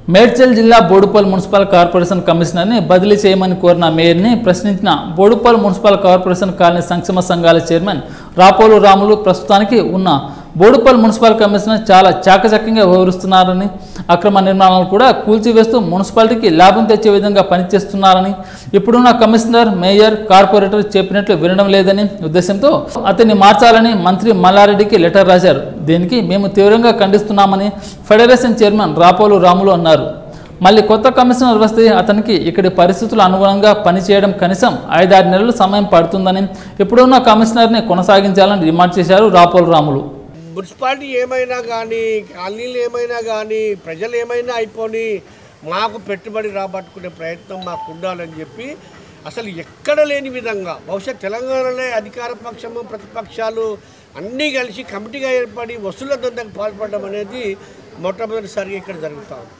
మేడ్చల్ జిల్లా Boduppal municipal corporation కమిషనర్ని బదిలీ చేయమని కోరిన మేయర్ని ప్రశ్నించిన బోడుపల్ మున్సిపల్ కార్పొరేషన్ కాలనీ సంక్షేమ సంఘాల చైర్మన్ రాపోలు రాములు ప్రస్తుతానికి ఉన్న బోడుపల్ మున్సిపల్ కమిషనర్ చాలా చాకచక్యంగా వ్యవహరిస్తున్నారని అక్రమ నిర్మాణాలు కూడా కూల్చివేస్తూ మున్సిపాలిటీకి లాభం తెచ్చే విధంగా పనిచేస్తున్నారని ఇప్పుడున్న కమిషనర్ మేయర్ కార్పొరేటర్ చెప్పినట్లు వినడం లేదని ఉద్దేశంతో అతన్ని మార్చాలని మంత్రి మల్లారెడ్డికి లెటర్ రాశారు దీనికి మేము తీవ్రంగా ఖండిస్తున్నామని ఫెడరేషన్ చైర్మన్ రాపోలు రాములు అన్నారు మళ్ళీ కొత్త కమిషనర్ వస్తే అతనికి ఇక్కడి పరిస్థితులు అనుగుణంగా పనిచేయడం కనీసం ఐదారు నెలలు సమయం పడుతుందని ఇప్పుడున్న కమిషనర్ని కొనసాగించాలని డిమాండ్ చేశారు రాపోలు రాములు మున్సిపాలిటీ ఏమైనా కానీ కాలనీలు ఏమైనా కానీ ప్రజలు ఏమైనా అయిపోని మాకు పెట్టుబడి రాబట్టుకునే ప్రయత్నం మాకు ఉండాలని చెప్పి అసలు ఎక్కడ లేని విధంగా బహుశా తెలంగాణలో అధికార పక్షము ప్రతిపక్షాలు అన్నీ కలిసి కమిటీగా ఏర్పడి వసూళ్ల దందకు పాల్పడడం అనేది మొట్టమొదటిసారిగా ఇక్కడ జరుగుతా ఉంది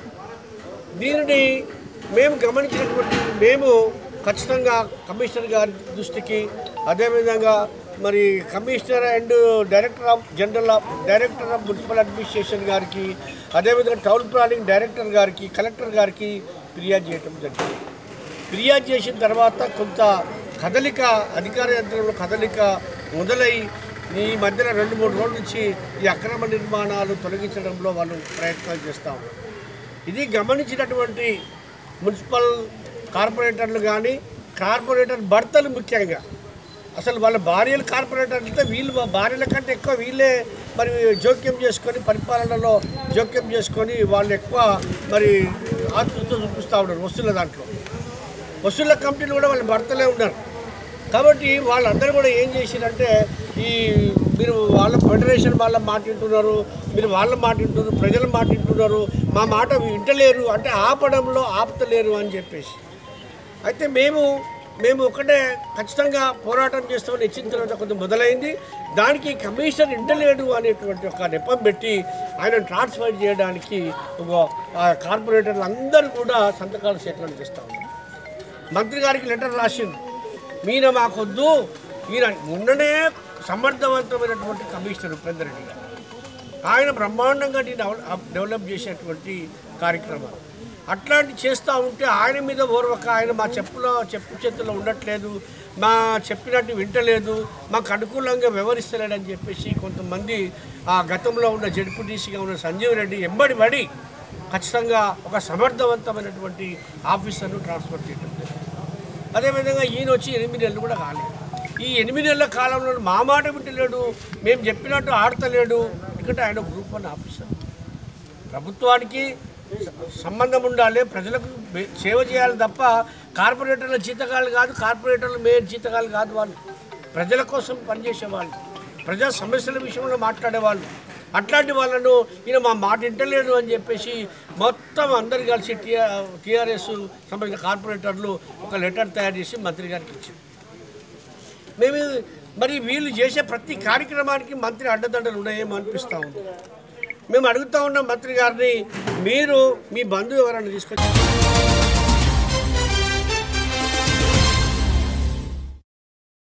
దీనిని మేము గమనించినటువంటి మేము ఖచ్చితంగా కమిషనర్ గారి దృష్టికి అదేవిధంగా మరి commissioner and director of general of director of municipal administration గారికి అదేవిధంగా టౌన్ ప్లానింగ్ డైరెక్టర్ గారికి కలెక్టర్ గారికి ఫిర్యాదు చేయటం జరిగింది ఫిర్యాదు చేసిన తర్వాత కొంత కదలిక అధికార యంత్రంలో కదలిక మొదలై ఈ మధ్యన రెండు మూడు రోజుల నుంచి ఈ అక్రమ నిర్మాణాలు తొలగించడంలో వాళ్ళు ప్రయత్నాలు చేస్తూ ఉన్నారు ఇది గమనించినటువంటి మున్సిపల్ కార్పొరేటర్లు కానీ కార్పొరేటర్ భర్తలు ముఖ్యంగా అసలు వాళ్ళ భార్యలు కార్పొరేటర్ అంటే వీళ్ళు వా- భార్యల కంటే ఎక్కువ వీళ్ళే మరి జోక్యం చేసుకొని పరిపాలనలో జోక్యం చేసుకొని వాళ్ళు ఎక్కువ మరి ఆతృత చూపిస్తూ ఉన్నారు వస్తువుల దాంట్లో వసూళ్ళ కమిటీలు కూడా వాళ్ళ భర్తలే ఉన్నారు కాబట్టి వాళ్ళందరూ కూడా ఏం చేసిరంటే ఈ మీరు వాళ్ళ ఫెడరేషన్ వాళ్ళ మాట వింటున్నారు మీరు వాళ్ళ మాట వింటున్నారు ప్రజల మాట వింటున్నారు మా మాట వింటలేరు అంటే ఆపడంలో ఆపుతలేరు అని చెప్పేసి అయితే మేము మేము ఒకటే ఖచ్చితంగా పోరాటం చేస్తామని ఇచ్చిన తర్వాత కొంచెం మొదలైంది దానికి కమిషనర్ ఇంటలేడు అనేటువంటి ఒక నెపం పెట్టి ఆయన ట్రాన్స్ఫర్ చేయడానికి ఒక ఆ కార్పొరేటర్లు అందరూ కూడా సంతకాలు సేకరణ చేస్తూ ఉన్నారు మంత్రి గారికి లెటర్ రాసింది మీన మాకొద్దు ఈయన మొన్ననే సమర్థవంతమైనటువంటి కమిషనర్ ఉపేందర్ రెడ్డి గారు ఆయన బ్రహ్మాండంగా దీన్ని డెవల- డెవలప్ చేసేటువంటి కార్యక్రమాలు అట్లాంటి చేస్తూ ఉంటే ఆయన మీద ఓర్వక ఆయన మా చెప్పులో చెప్పు చేతుల్లో ఉండట్లేదు మా చెప్పినట్టు వింటలేదు మాకు అనుకూలంగా వ్యవహరిస్తలేడని చెప్పేసి కొంతమంది ఆ గతంలో ఉన్న జడ్పీటీసీగా ఉన్న సంజీవ్ రెడ్డి ఎంబడి పడి ఖచ్చితంగా ఒక సమర్థవంతమైనటువంటి ఆఫీసర్ను ట్రాన్స్ఫర్ చేయడం జరిగింది అదేవిధంగా ఈయన వచ్చి ఎనిమిది నెలలు కూడా కాలేదు ఈ ఎనిమిది నెలల కాలంలో మా మాట వింటలేడు మేము చెప్పినట్టు ఆడతలేడు ఎందుకంటే ఆయన గ్రూప్ వన్ ఆఫీసర్ ప్రభుత్వానికి స- సంబంధం ఉండాలి ప్రజలకు బే- సేవ చేయాలి తప్ప కార్పొరేటర్ల జీతకాలు కాదు కార్పొరేటర్ల మేయర్ జీతకాలు కాదు వాళ్ళు ప్రజల కోసం పనిచేసేవాళ్ళు ప్రజా సమస్యల విషయంలో మాట్లాడేవాళ్ళు అట్లాంటి వాళ్ళను ఈయన మా మాట వింటలేడు అని చెప్పేసి మొత్తం అందరు కలిసి టీఆర్ టీఆర్ఎస్ సంబంధించిన కార్పొరేటర్లు ఒక లెటర్ తయారు చేసి మంత్రి గారికి ఇచ్చారు మేము మరి వీళ్ళు చేసే ప్రతి కార్యక్రమానికి మంత్రి అడ్డదండలు ఉన్నాయేమో అనిపిస్తూ ఉంది మేము అడుగుతా ఉన్నాం మంత్రి గారిని మీరు మీ బంధువు ఎవరైనా తీసుకొచ్చి